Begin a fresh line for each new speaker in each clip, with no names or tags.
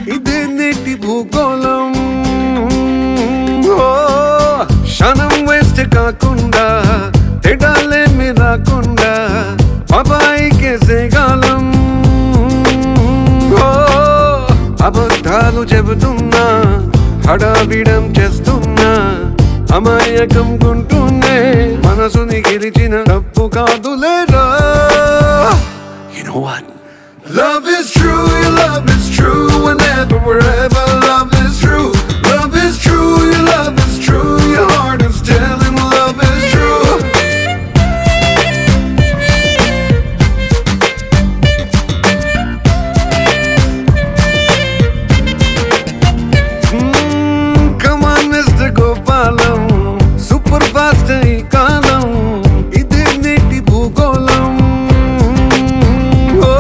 ఇదే నేటి భూగోళం ఓ, క్షణం వేస్ట్ కాకుండా తెడాలేమి రాకుండా అబాయికేసేగాలం ఓ, అబద్ధాలు చెబుతున్నా హడావిడం చేస్తున్నా అమాయకం గుంటూనే మనసుని గెలిచిన తప్పు కాదులేరా You know what? Love is true, your love is true whenever, wherever love is true. Love is true, your love is true, your heart is telling love is true. Mm, come on, Mr. Gopalam. Super fast ఈ కాలం ఇదే నేటి భూగోళం ఓ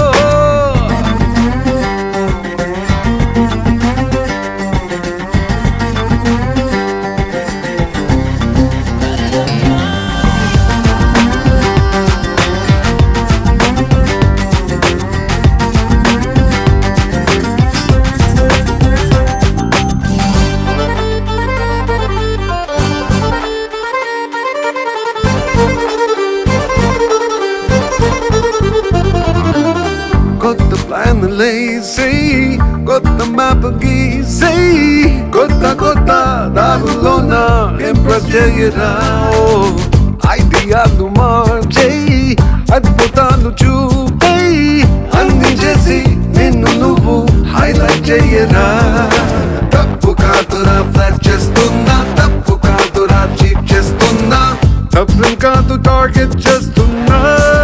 కొత్త plan లేసే కొత్త map గీసే కొత్త కొత్త దారుల్లోన ఇంప్రెస్ చేయరా ఐడియాలు మార్చేయి అద్భుతాలు చూపేయి అన్ని చేసి నిన్ను నువ్వు హైలైట్ చేయరా తప్పు కాదురా ఫ్లాట్ చేస్తున్నా తప్పు కాదురా చీట్ చేస్తున్నా తప్పు కాదు టార్గెట్ చేస్తున్నా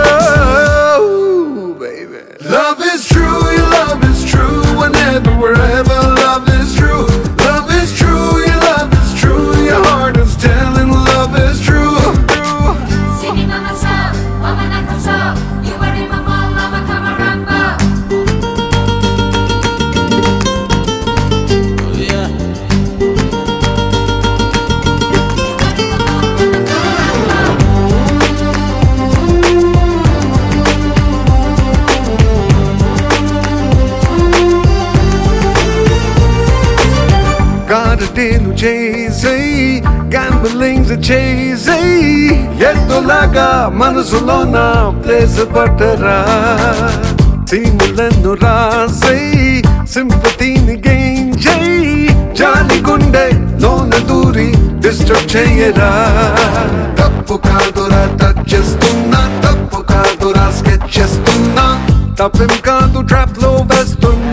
baby. Love is true, your love is true whenever, wherever love is true. Love is true, your love is true, your heart is telling love is true.
Singing on the song, mama not the song. You were in my mall, mama camaramba.
Yeah.
గారడేలు చేసేయి గ్యాంబలింగ్స్ చేసేయి ఎద్దులాగా మనసులోన place పట్టరా సీములను రాసేయి సింపతిని gain చేయి జాలి గుండె లోన దూరి disturb చేయరా తప్పు కాదురా టచ్ చేస్తున్నా తప్పు కాదురా స్కెచ్ చేస్తున్నా తప్పేం కాదు ట్రాప్ లో వేస్తున్నా